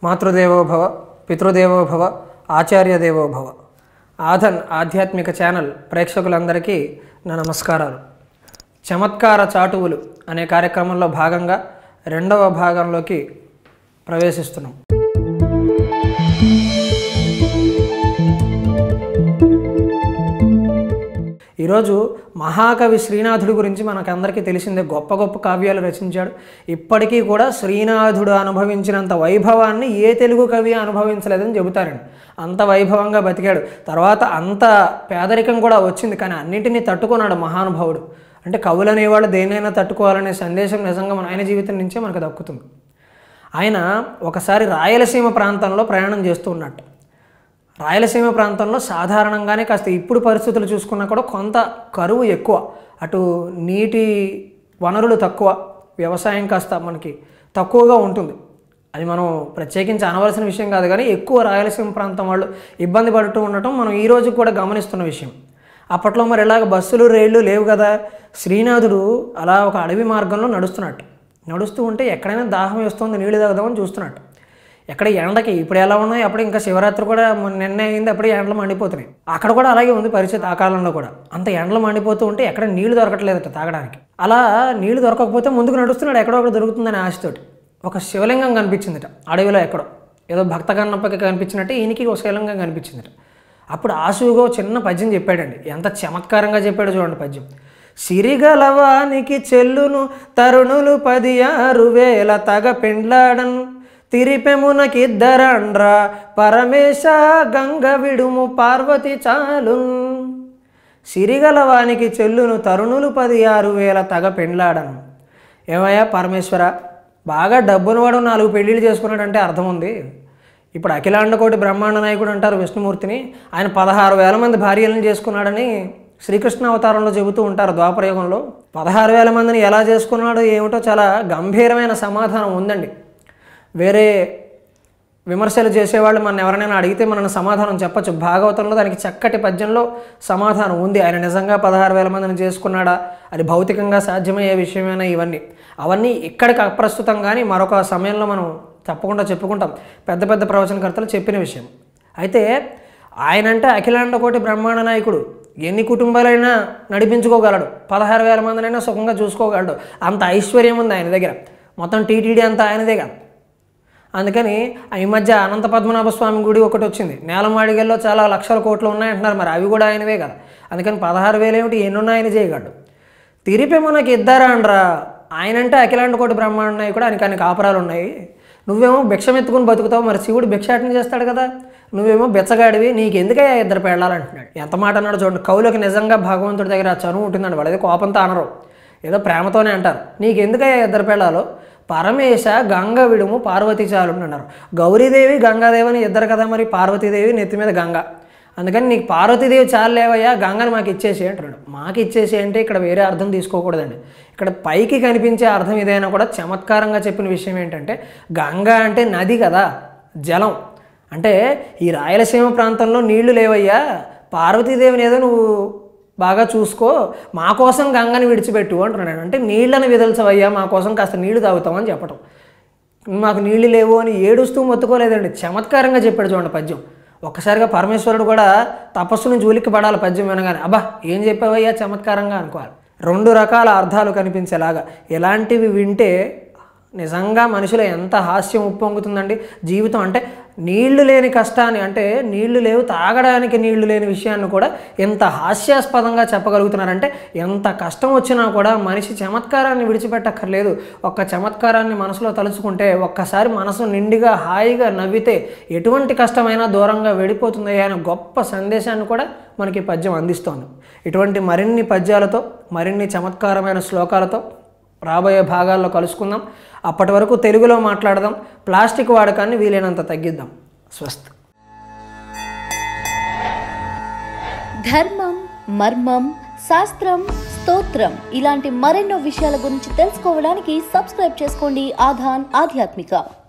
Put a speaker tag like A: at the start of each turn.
A: మాతృదేవో భవ పితృదేవో భవ ఆచార్య దేవో భవ ఆధన్ ఆధ్యాత్మిక ఛానల్ ప్రేక్షకులందరికీ నా నమస్కారాలు చమత్కార చాటువులు అనే కార్యక్రమంలో భాగంగా రెండవ భాగంలోకి ప్రవేశిస్తున్నాం ఈరోజు మహాకవి శ్రీనాథుడి గురించి మనకందరికీ తెలిసిందే గొప్ప గొప్ప కావ్యాలు రచించాడు ఇప్పటికీ కూడా శ్రీనాథుడు అనుభవించినంత వైభవాన్ని ఏ తెలుగు కవి అనుభవించలేదని చెబుతారండి అంత వైభవంగా బతికాడు తర్వాత అంత పేదరికం కూడా వచ్చింది కానీ అన్నింటినీ తట్టుకున్నాడు మహానుభావుడు అంటే కవులు అనేవాళ్ళు దేనైనా తట్టుకోవాలనే సందేశం నిజంగా మన ఆయన జీవితం నుంచే మనకు దక్కుతుంది ఆయన ఒకసారి రాయలసీమ ప్రాంతంలో ప్రయాణం చేస్తూ ఉన్నట్టు రాయలసీమ ప్రాంతంలో సాధారణంగానే కాస్త ఇప్పుడు పరిస్థితులు చూసుకున్నా కూడా కొంత కరువు ఎక్కువ అటు నీటి వనరులు తక్కువ వ్యవసాయం కాస్త మనకి తక్కువగా ఉంటుంది అది మనం ప్రత్యేకించి అనవలసిన విషయం కాదు కానీ ఎక్కువ రాయలసీమ ప్రాంతం వాళ్ళు ఇబ్బంది పడుతూ ఉండటం మనం ఈ రోజు కూడా గమనిస్తున్న విషయం అప్పట్లో మరి ఇలాగ బస్సులు రైళ్ళు లేవు కదా శ్రీనాథుడు అలా ఒక అడవి మార్గంలో నడుస్తున్నట్టు నడుస్తూ ఉంటే ఎక్కడైనా దాహం వేస్తుంది నీళ్లు తాగుదామని చూస్తున్నట్టు ఎక్కడ ఎండకి ఇప్పుడు ఎలా ఉన్నాయి అప్పుడు ఇంకా శివరాత్రి కూడా మొన్న నిన్న అయింది అప్పుడే ఎండలు మండిపోతున్నాయి అక్కడ కూడా అలాగే ఉంది పరిస్థితి ఆ కాలంలో కూడా అంత ఎండలు మండిపోతూ ఉంటే ఎక్కడ నీళ్లు దొరకట్లేదట తాగడానికి అలా నీళ్లు దొరకకపోతే ముందుకు నడుస్తున్నాడు ఎక్కడో ఒకటి దొరుకుతుందని ఆశతోటి ఒక శివలింగం కనిపించిందట అడవిలో ఎక్కడో ఏదో భక్త కన్నప్పకి కనిపించినట్టు ఈయనకి ఒక శివలింగం కనిపించిందట అప్పుడు ఆశువుగా చిన్న పద్యం చెప్పాడండి ఎంత చమత్కారంగా చెప్పాడో చూడండి పద్యం సిరిగలవానికి చెల్లును తరుణులు పది ఆరు వేల తగ పెండ్లాడను తిరిపెమునకిద్దరండ్ర పరమేశ గంగ విడుము పార్వతి చాలున్ సిరిగలవానికి చెల్లును తరుణులు పది ఆరు వేల తగ పెండ్లాడను ఏమయ్యా పరమేశ్వర బాగా డబ్బును నాలుగు పెళ్ళిళ్ళు చేసుకున్నాడంటే అర్థం ఉంది ఇప్పుడు అఖిలాండకోటి బ్రహ్మాండ నాయకుడు అంటారు విష్ణుమూర్తిని ఆయన పదహారు వేల మంది భార్యలను చేసుకున్నాడని శ్రీకృష్ణ అవతారంలో చెబుతూ ఉంటారు ద్వాపరయుగంలో పదహారు వేల మందిని ఎలా చేసుకున్నాడో ఏమిటో చాలా గంభీరమైన సమాధానం ఉందండి వేరే విమర్శలు చేసేవాళ్ళు మన ఎవరైనా అడిగితే మనం సమాధానం చెప్పచ్చు భాగవతంలో దానికి చక్కటి పద్యంలో సమాధానం ఉంది ఆయన నిజంగా పదహారు వేల మందిని చేసుకున్నాడా అది భౌతికంగా సాధ్యమయ్యే విషయమేనా ఇవన్నీ అవన్నీ ఇక్కడికి అప్రస్తుతం కానీ మరొక సమయంలో మనం తప్పకుండా చెప్పుకుంటాం పెద్ద పెద్ద ప్రవచనకర్తలు చెప్పిన విషయం అయితే ఆయనంటే అఖిలాండ కోటి బ్రహ్మాండ నాయకుడు ఎన్ని కుటుంబాలైనా నడిపించుకోగలడు పదహారు వేల మందినైనా సుఖంగా చూసుకోగలడు అంత ఐశ్వర్యం ఉంది ఆయన దగ్గర మొత్తం టీటీడీ అంతా ఆయనదే కాదు అందుకని ఈ మధ్య అనంత పద్మనాభ స్వామి గుడి ఒకటి వచ్చింది నేలమాడిగల్లో చాలా లక్షల కోట్లు ఉన్నాయంటున్నారు మరి అవి కూడా ఆయనవే కదా అందుకని పదహారు వేలు ఏమిటి ఎన్ని ఉన్నాయని చేయగలడు తిరిపి మనకి ఇద్దరా అండ్రా ఆయనంటే అఖిలాండ కోటి బ్రహ్మాండ నాయకుడు ఆయనకి అన్ని కాపురాలు ఉన్నాయి నువ్వేమో భిక్షం ఎత్తుకుని బతుకుతావు మరి శివుడు భిక్షాటన చేస్తాడు కదా నువ్వేమో బెచ్చగాడివి నీకు ఎందుకయ్యా ఇద్దరు పెళ్ళాలంటున్నాడు ఎంత మాట అన్నాడు చూడండి కవులకి నిజంగా భగవంతుడి దగ్గర ఆ చనువు ఉంటుందండి వాళ్ళది కోపంతో అనరు ఏదో ప్రేమతోనే అంటారు నీకు ఎందుకయ్యా ఇద్దరు పెళ్ళాలో పరమేశ గంగ విడుము పార్వతీ చాలుడు అన్నారు గౌరీదేవి గంగాదేవి అని ఇద్దరు కదా మరి పార్వతీదేవి నెత్తి మీద గంగ అందుకని నీకు పార్వతీదేవి చాలు లేవయ్యా గంగని మాకు ఇచ్చేసి అంటున్నాడు మాకు ఇచ్చేసి అంటే ఇక్కడ వేరే అర్థం తీసుకోకూడదండి ఇక్కడ పైకి కనిపించే అర్థం ఇదైనా కూడా చమత్కారంగా చెప్పిన విషయం ఏంటంటే గంగ అంటే నది కదా జలం అంటే ఈ రాయలసీమ ప్రాంతంలో నీళ్లు లేవయ్యా పార్వతీదేవిని ఏదో నువ్వు బాగా చూసుకో మా కోసం గంగని విడిచిపెట్టు అంటున్నాడు అంటే నీళ్ళని విదల్చవయ్యా మా కోసం కాస్త నీళ్లు తాగుతామని చెప్పటం మాకు నీళ్లు లేవు అని ఏడుస్తూ మొత్తుకోలేదండి చమత్కారంగా చెప్పాడు చూడండి పద్యం ఒక్కసారిగా పరమేశ్వరుడు కూడా తపస్సును జూలికి పడాలి పద్యం వినగానే అబ్బా ఏం చెప్పావయ్యా చమత్కారంగా అనుకోవాలి రెండు రకాల అర్థాలు కనిపించేలాగా ఎలాంటివి వింటే నిజంగా మనిషిలో ఎంత హాస్యం ఉప్పొంగుతుందండి జీవితం అంటే నీళ్లు లేని కష్టాన్ని అంటే నీళ్లు లేవు తాగడానికి నీళ్లు లేని విషయాన్ని కూడా ఎంత హాస్యాస్పదంగా చెప్పగలుగుతున్నారంటే ఎంత కష్టం వచ్చినా కూడా మనిషి చమత్కారాన్ని విడిచిపెట్టక్కర్లేదు ఒక్క చమత్కారాన్ని మనసులో తలుచుకుంటే ఒక్కసారి మనసు నిండిగా హాయిగా నవ్వితే ఎటువంటి కష్టమైనా దూరంగా వెళ్ళిపోతుంది అనే గొప్ప సందేశాన్ని కూడా మనకి ఈ పద్యం అందిస్తోంది ఇటువంటి మరిన్ని పద్యాలతో మరిన్ని చమత్కారమైన శ్లోకాలతో రాబోయే భాగాల్లో కలుసుకుందాం అప్పటి వరకు తెలుగులో మాట్లాడదాం ప్లాస్టిక్ వాడకాన్ని వీలైనంత తగ్గిద్దాం స్వస్తి
B: ధర్మం మర్మం శాస్త్రం స్తోత్రం ఇలాంటి మరెన్నో విషయాల గురించి తెలుసుకోవడానికి సబ్స్క్రైబ్ చేసుకోండి ఆధాన్ ఆధ్యాత్మిక